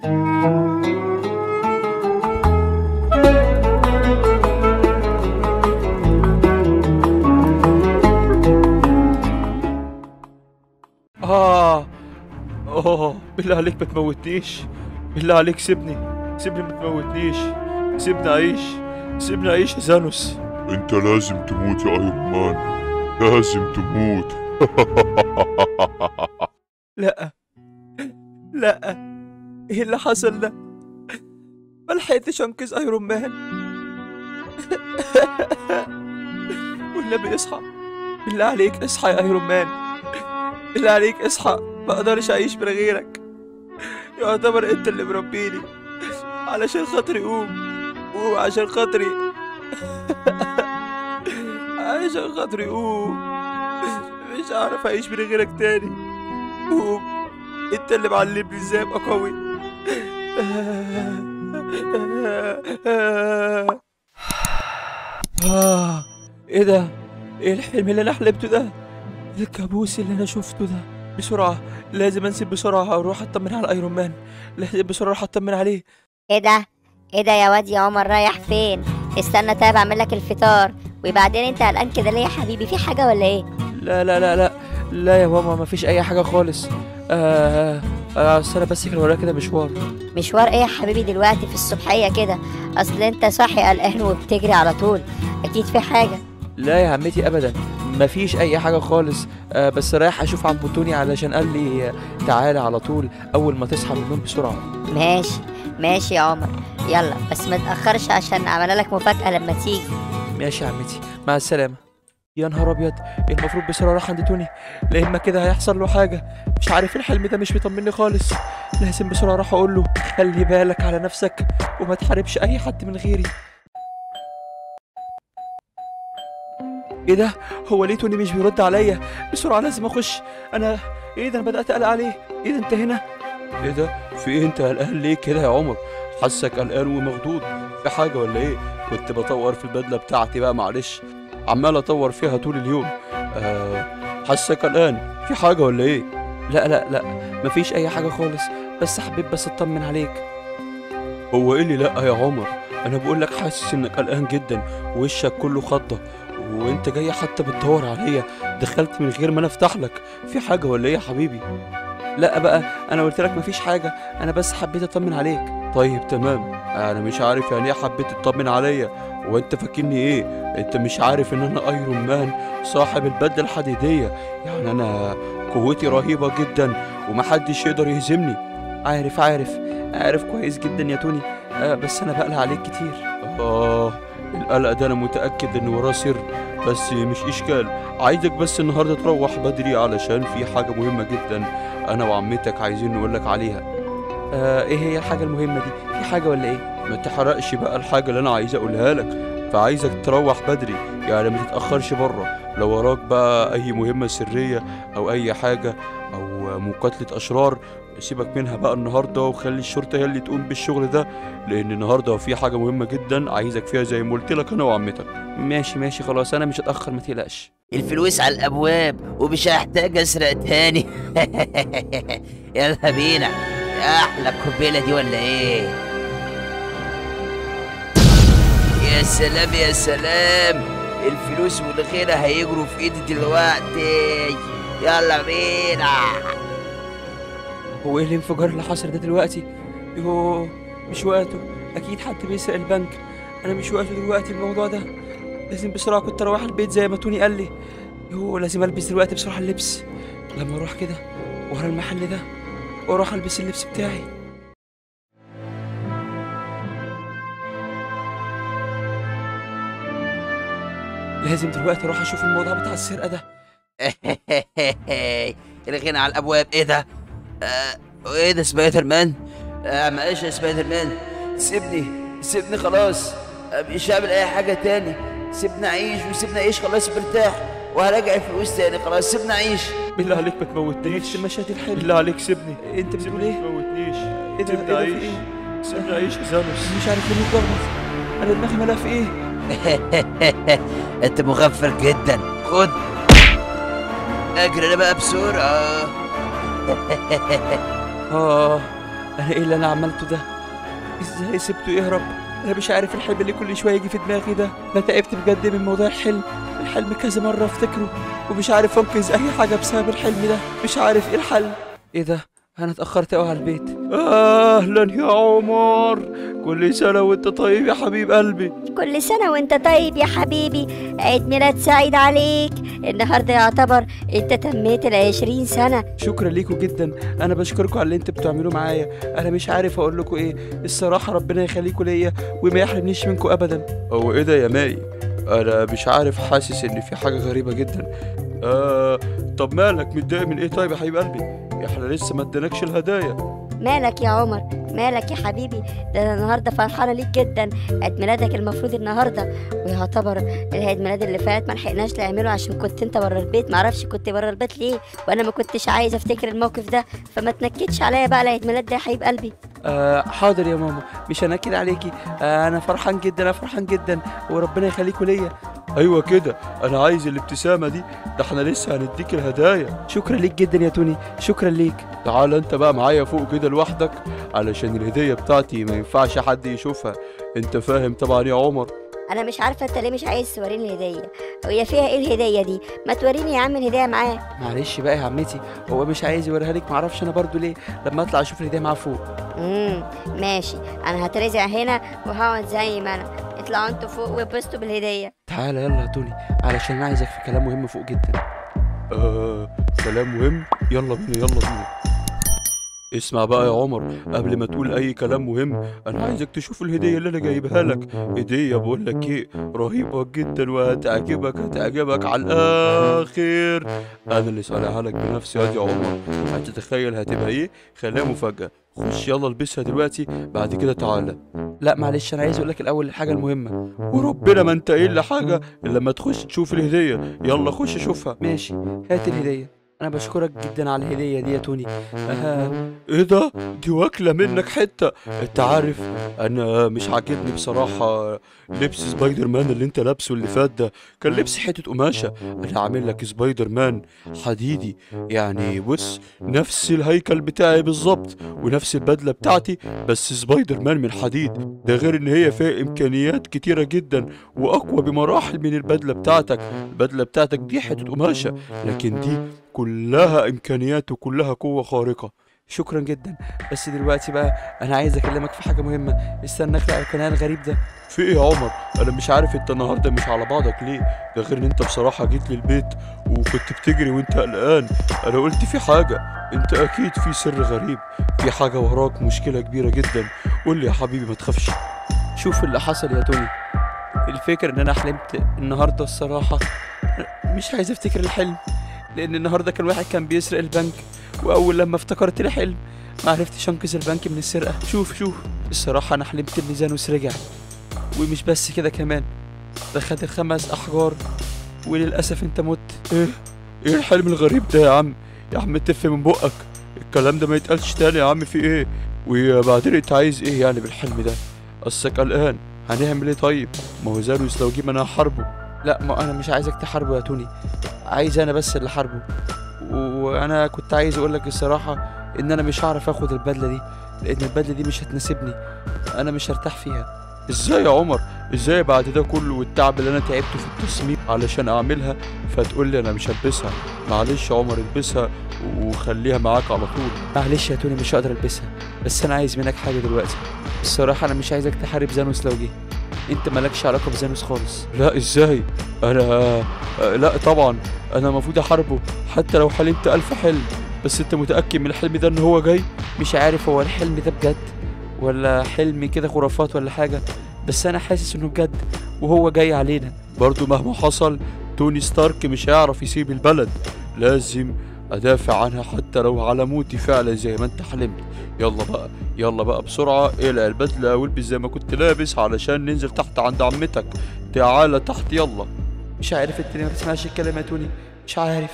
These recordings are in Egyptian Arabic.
آه أوه بالله عليك ما تموتنيش بالله عليك سيبني سيبني ما تموتنيش سيبني أعيش سيبني أعيش يا زانوس انت لازم تموت يا ايرون مان لازم تموت لا لا ايه اللي حصل ده ما لحقتش انقذ ايرون مان والنبي اصحى بالله عليك اصحى يا ايرون مان بالله عليك اصحى ما اقدرش اعيش من غيرك يعتبر انت اللي مربيني علشان خاطري قوم قوم عشان خاطري عشان خاطري قوم مش هعرف اعيش من غيرك تاني قوم انت اللي معلمني ازاي ابقى قوي آه ايه ده ايه الحلم اللي انا حلمته ده الكابوس اللي انا شفته ده بسرعة لازم انزل بسرعة اروح اطمن على ايرون مان لازم بسرعة اروح اطمن عليه ايه ده ايه ده يا واد يا عمر رايح فين استنى طيب اعمل لك الفطار وبعدين انت قلقان كده ليه يا حبيبي في حاجه ولا ايه لا لا لا لا لا يا ماما مفيش اي حاجة خالص آه آه أصل انا بس كان ورايا كده مشوار مشوار ايه يا حبيبي دلوقتي في الصبحيه كده اصل انت صاحي قلقان وبتجري على طول اكيد في حاجه لا يا عمتي ابدا مفيش اي حاجه خالص آه بس رايح اشوف عم بوتوني علشان قال لي آه، تعالى على طول اول ما تصحى من النوم بسرعه ماشي ماشي يا عمر يلا بس ما تاخرش عشان عملنا لك مفاجاه لما تيجي ماشي يا عمتي مع السلامه يا نهار ابيض المفروض بسرعه اروح عند توني لا اما كده هيحصل له حاجه مش عارف الحلم ده مش بيطمني خالص لازم بسرعه اروح اقول له خلي بالك على نفسك وما تحاربش اي حد من غيري ايه ده هو ليه توني مش بيرد عليا بسرعه لازم اخش انا ايه ده انا بدات اقلق عليه ايه ده انت هنا ايه ده في ايه انت قلقان ليه كده يا عمر حاسك قلقان ومخضوض في حاجه ولا ايه كنت بطور في البدله بتاعتي بقى معلش عمال اطور فيها طول اليوم أه حاسك قلقان في حاجه ولا ايه لا لا لا مفيش اي حاجه خالص بس حبيت بس اطمن عليك هو ايه اللي لا يا عمر انا بقول لك حاسس انك قلقان جدا وشك كله خضه وانت جاي حتى بتدور عليا دخلت من غير ما انا افتح لك في حاجه ولا ايه يا حبيبي لا بقى انا قلت لك مفيش حاجه انا بس حبيت اطمن عليك طيب تمام انا مش عارف يعني ايه حبيت تطمن عليا وانت فاكرني ايه انت مش عارف ان انا ايرون مان صاحب البدله الحديديه يعني انا قوتي رهيبه جدا ومحدش يقدر يهزمني عارف عارف عارف كويس جدا يا توني آه بس انا بقلق عليك كتير اه القلق ده انا متاكد ان وراه سر بس مش اشكال عايزك بس النهارده تروح بدري علشان في حاجه مهمه جدا انا وعمتك عايزين نقولك عليها آه ايه هي الحاجه المهمه دي في حاجه ولا ايه ما تحرقش بقى الحاجه اللي انا عايز اقولها لك فعايزك تروح بدري يعني ما تتاخرش بره لو وراك بقى اي مهمه سريه او اي حاجه او مقاتله اشرار سيبك منها بقى النهارده وخلي الشرطه هي اللي تقوم بالشغل ده لان النهارده في حاجه مهمه جدا عايزك فيها زي ما قلت لك انا وعمتك ماشي ماشي خلاص انا مش هتاخر ما تقلقش الفلوس على الابواب ومش هحتاج اسرق تاني يلا بينا احلى القنبله دي ولا ايه يا سلام يا سلام الفلوس والغنى هيجروا في ايدي دلوقتي يلا بينا هو ايه الانفجار اللي حصل ده دلوقتي يوه مش وقته اكيد حد بيسرق البنك انا مش وقته دلوقتي الموضوع ده لازم بسرعه كنت اروح البيت زي ما توني قال لي يوه لازم البس دلوقتي بسرعه اللبس لما اروح كده ورا المحل ده واروح البس اللبس بتاعي لازم دلوقتي اروح اشوف الموضوع بتاع السرقه ده الغنى على الابواب ايه ده آه، ايه ده سبايدر مان آه معلش يا سبايدر مان سيبني سيبني خلاص آه، مش هعمل اي حاجه تاني سيبني اعيش وسيبني اعيش خلاص مرتاح وهراجع الفلوس تاني خلاص سيبني اعيش بالله عليك ما تموتنيش نفس المشهد الحلو بالله عليك سيبني انت بتقول ايه؟ ما تموتنيش ايه ده سيبني اعيش سيبني اعيش يا زانوس مش عارف ليه متلخبط انا دماغي مالها في ايه؟ انت مغفل جدا خد اجري انا بقى بسرعه اه انا ايه اللي انا عملته ده ازاي سبته يهرب انا مش عارف الحلم اللي كل شويه يجي في دماغي ده انا تعبت بجد من موضوع الحلم الحلم كذا مره افتكره ومش عارف انقذ اي حاجه بسبب الحلم ده مش عارف ايه الحل ايه ده انا اتاخرت قوي على البيت اهلا يا عمر كل سنه وانت طيب يا حبيب قلبي كل سنة وانت طيب يا حبيبي عيد ميلاد سعيد عليك النهاردة يعتبر انت تميت العشرين سنة شكرا ليكم جدا انا بشكركم على اللي انتوا بتعملوه معايا انا مش عارف اقول لكم ايه الصراحه ربنا يخليكم ليا وما يحرمنيش منكم ابدا هو ايه ده يا ماي انا مش عارف حاسس ان في حاجه غريبه جدا آه طب مالك متضايق من ايه طيب يا حبيب قلبي احنا لسه ما اديناكش الهدايا مالك يا عمر مالك يا حبيبي ده انا النهارده فرحانه ليك جدا عيد ميلادك المفروض النهارده ويعتبر العيد ميلاد اللي فات ما لحقناش نعمله عشان كنت انت بره البيت معرفش كنت بره البيت ليه وانا ما كنتش عايز افتكر الموقف ده فما تنكدش عليا بقى العيد ميلاد ده يا حبيب قلبي آه حاضر يا ماما مش هنكد عليكي آه انا فرحان جدا انا فرحان جدا وربنا يخليكوا ليا ايوه كده انا عايز الابتسامه دي ده احنا لسه هنديك الهدايا شكرا ليك جدا يا توني شكرا ليك تعال انت بقى معايا فوق كده لوحدك علشان الهديه بتاعتي ما ينفعش حد يشوفها انت فاهم طبعا يا عمر انا مش عارفه انت ليه مش عايز توريني الهديه وهي فيها ايه الهديه دي ما توريني يا عم الهديه معاه معلش بقى يا عمتي هو مش عايز يوريها لك معرفش انا برضو ليه لما اطلع اشوف الهديه معاه فوق امم ماشي انا هترزع هنا وهقعد زي ما انا اطلعوا انتوا فوق وبسطوا بالهديه تعالى يلا يا توني علشان انا عايزك في كلام مهم فوق جدا آه كلام مهم يلا بينا يلا بينا اسمع بقى يا عمر قبل ما تقول اي كلام مهم انا عايزك تشوف الهديه اللي انا جايبها لك هديه بقول لك ايه رهيبه جدا وهتعجبك هتعجبك على الاخر انا اللي صانعها لك بنفسي يا عمر هتتخيل هتبقى ايه خليها مفاجاه خش يلا البسها دلوقتي بعد كده تعالى لا معلش انا عايز اقول لك الاول الحاجه المهمه وربنا ما انت قايل لي حاجه الا لما تخش تشوف الهديه يلا خش شوفها ماشي هات الهديه انا بشكرك جدا على الهديه دي يا توني آه. ايه ده دي واكله منك حته انت عارف انا مش عاجبني بصراحه لبس سبايدر مان اللي انت لابسه اللي فات ده كان لبس حته قماشه انا عامل لك سبايدر مان حديدي يعني بص نفس الهيكل بتاعي بالظبط ونفس البدله بتاعتي بس سبايدر مان من حديد ده غير ان هي فيها امكانيات كتيره جدا واقوى بمراحل من البدله بتاعتك البدله بتاعتك دي حته قماشه لكن دي كلها امكانيات وكلها قوه خارقه شكرا جدا بس دلوقتي بقى انا عايز اكلمك في حاجه مهمه استنى اخلع القناع الغريب ده في ايه يا عمر انا مش عارف انت النهارده مش على بعضك ليه ده غير ان انت بصراحه جيت لي البيت وكنت بتجري وانت قلقان انا قلت في حاجه انت اكيد في سر غريب في حاجه وراك مشكله كبيره جدا قول لي يا حبيبي ما تخافش شوف اللي حصل يا توني الفكرة ان انا حلمت النهارده الصراحه مش عايز افتكر الحلم لان النهارده كان واحد كان بيسرق البنك واول لما افتكرت الحلم ما عرفتش انقذ البنك من السرقه شوف شوف الصراحه انا حلمت ان زانوس رجع ومش بس كده كمان ده خد الخمس احجار وللاسف انت مت ايه ايه الحلم الغريب ده يا عم يا عم تف من بقك الكلام ده ما يتقالش تاني يا عم في ايه وبعدين انت عايز ايه يعني بالحلم ده اصلك قلقان هنعمل ايه طيب ما هو زانوس لو جه ما انا هحاربه لا ما انا مش عايزك تحاربه يا توني عايز انا بس اللي حاربه وانا كنت عايز اقول لك الصراحه ان انا مش هعرف اخد البدله دي لان البدله دي مش هتناسبني انا مش هرتاح فيها ازاي يا عمر ازاي بعد ده كله والتعب اللي انا تعبته في التصميم علشان اعملها فتقول لي انا مش هلبسها معلش يا عمر البسها وخليها معاك على طول معلش يا توني مش هقدر البسها بس انا عايز منك حاجه دلوقتي الصراحه انا مش عايزك تحارب زانوس لو جه انت مالكش علاقه بزانوس خالص لا ازاي انا آه، لا طبعا انا المفروض احاربه حتى لو حلمت الف حلم بس انت متاكد من الحلم ده ان هو جاي مش عارف هو الحلم ده بجد ولا حلم كده خرافات ولا حاجه بس انا حاسس انه بجد وهو جاي علينا برضو مهما حصل توني ستارك مش هيعرف يسيب البلد لازم ادافع عنها حتى لو على موتي فعلا زي ما انت حلمت يلا بقى يلا بقى بسرعة اقلع البدلة والبس زي ما كنت لابس علشان ننزل تحت عند عمتك تعالى تحت يلا مش عارف انت ليه ما بتسمعش الكلام يا توني مش عارف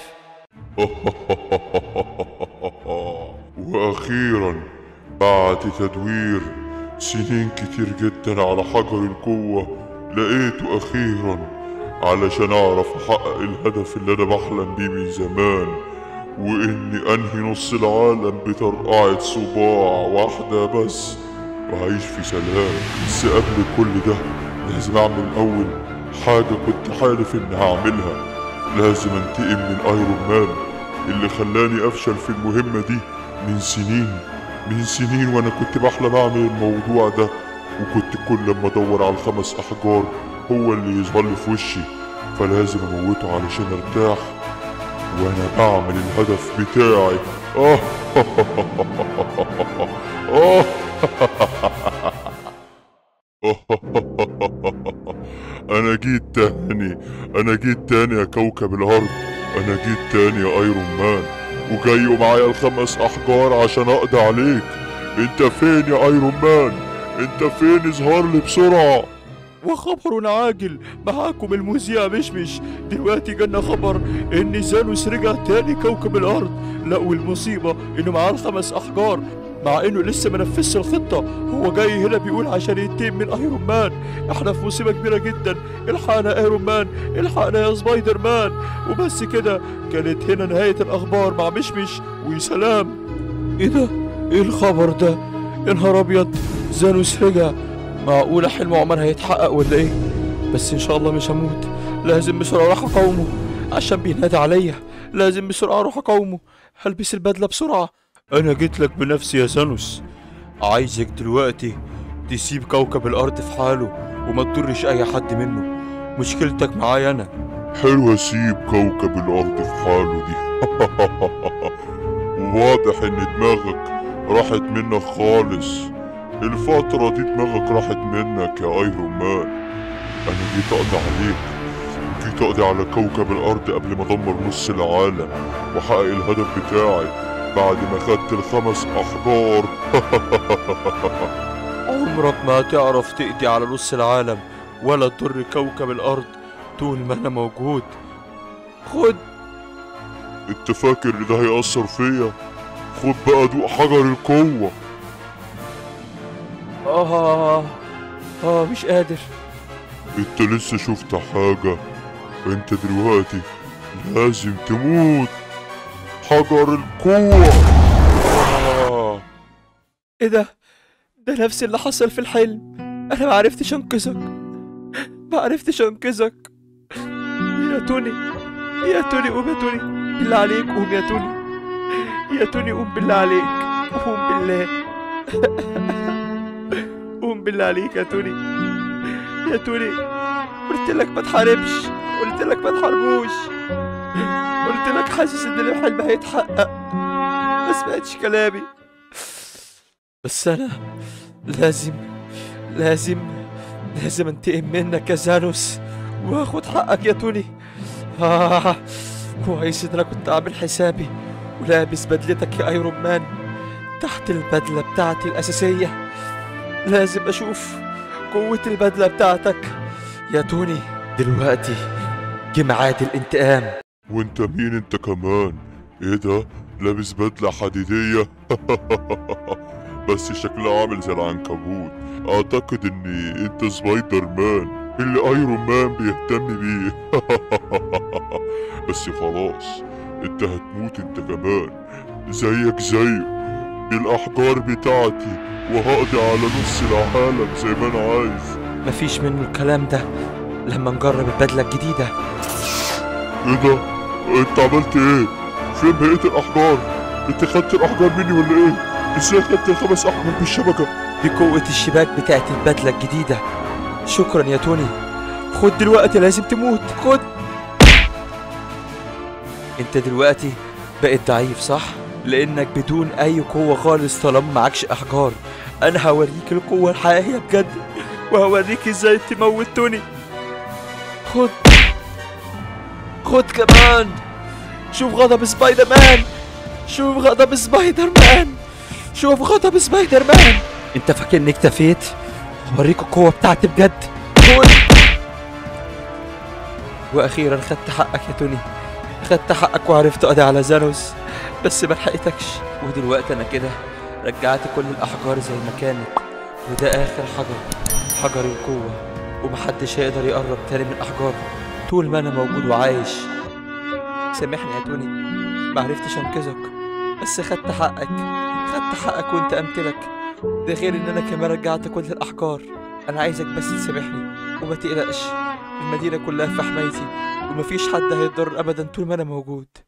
وأخيرا بعد تدوير سنين كتير جدا على حجر القوة لقيته أخيرا علشان أعرف أحقق الهدف اللي أنا بحلم بيه من زمان وإني أنهي نص العالم بطرقعة صباع واحدة بس وأعيش في سلام بس قبل كل ده لازم أعمل الأول حاجة كنت حالف إني هعملها لازم أنتقم من أيرون مان اللي خلاني أفشل في المهمة دي من سنين من سنين وأنا كنت بحلم أعمل الموضوع ده وكنت كل لما أدور على الخمس أحجار هو اللي يظهر لي في وشي فلازم أموته علشان أرتاح وانا بعمل الهدف بتاعي آه آه انا جيت تاني انا جيت تاني يا كوكب الارض انا جيت تاني يا ايرون مان وجاي ومعايا الخمس احجار عشان اقضي عليك انت فين يا ايرون مان انت فين اظهر لي بسرعه وخبر عاجل معاكم المذيع مشمش دلوقتي جانا خبر ان زانوس رجع تاني كوكب الارض لا والمصيبة انه معاه الخمس احجار مع انه لسه ما نفذش الخطة هو جاي هنا بيقول عشان ينتقم من ايرون مان احنا في مصيبة كبيرة جدا الحقنا يا ايرون مان الحقنا يا سبايدر مان وبس كده كانت هنا نهاية الاخبار مع مشمش وسلام ايه ده ايه الخبر ده يا نهار ابيض زانوس رجع معقولة حلم عمر هيتحقق ولا ايه بس ان شاء الله مش هموت لازم بسرعة اروح اقاومه عشان بينادي عليا لازم بسرعة اروح اقاومه هلبس البدلة بسرعة انا جيت لك بنفسي يا سانوس عايزك دلوقتي تسيب كوكب الارض في حاله وما تضرش اي حد منه مشكلتك معايا انا حلو اسيب كوكب الارض في حاله دي وواضح ان دماغك راحت منك خالص الفترة دي دماغك راحت منك يا ايرون مان انا جيت اقضي عليك جيت اقضي على كوكب الارض قبل ما ادمر نص العالم واحقق الهدف بتاعي بعد ما خدت الخمس احجار عمرك ما هتعرف تقضي على نص العالم ولا تضر كوكب الارض طول ما انا موجود خد انت فاكر ان ده هيأثر فيا خد بقى دوق حجر القوة اه اه مش قادر انت لسه شفت حاجة انت دلوقتي لازم تموت حجر القوة آه. ايه ده ده نفس اللي حصل في الحلم انا ما عرفتش انقذك ما عرفتش انقذك يا توني يا توني قوم يا توني بالله عليك قوم يا توني يا توني قوم بالله عليك قوم بالله قوم بالله عليك يا توني يا توني قلت لك ما تحاربش قلت لك ما تحاربوش قلت لك حاسس ان الحلم هيتحقق ما سمعتش كلامي بس انا لازم لازم لازم انتقم منك يا زانوس واخد حقك يا توني آه كويس ان انا كنت عامل حسابي ولابس بدلتك يا ايرون مان تحت البدلة بتاعتي الأساسية لازم أشوف قوة البدلة بتاعتك يا توني دلوقتي جه ميعاد الانتقام وانت مين انت كمان ايه ده لابس بدلة حديدية بس شكلها عامل زي العنكبوت اعتقد اني انت سبايدر مان اللي ايرون مان بيهتم بيه بس خلاص انت هتموت انت كمان زيك زيه الاحجار بتاعتي وهقضي على نص العالم زي ما انا عايز مفيش منه الكلام ده لما نجرب البدلة الجديدة ايه ده انت عملت ايه فين بقية الاحجار انت خدت الاحجار مني ولا ايه ازاي خدت الخمس احجار بالشبكة دي قوة الشباك بتاعت البدلة الجديدة شكرا يا توني خد دلوقتي لازم تموت خد انت دلوقتي بقيت ضعيف صح؟ لانك بدون اي قوة خالص طالما معكش احجار انا هوريك القوة الحقيقية بجد وهوريك ازاي تموت توني خد خد كمان شوف غضب سبايدر مان شوف غضب سبايدر مان شوف غضب سبايدر مان انت فاكر اني اكتفيت هوريك القوة بتاعتي بجد خد واخيرا خدت حقك يا توني خدت حقك وعرفت اقضي على زانوس بس ما لحقتكش ودلوقتي انا كده رجعت كل الاحجار زي ما كانت وده اخر حجر حجر القوة ومحدش هيقدر يقرب تاني من الاحجار طول ما انا موجود وعايش سامحني يا توني معرفتش انقذك بس خدت حقك خدت حقك وانتقمت لك ده غير ان انا كمان رجعت كل الاحجار انا عايزك بس تسامحني وما تقلقش المدينه كلها في حمايتي ومفيش حد هيتضرر ابدا طول ما انا موجود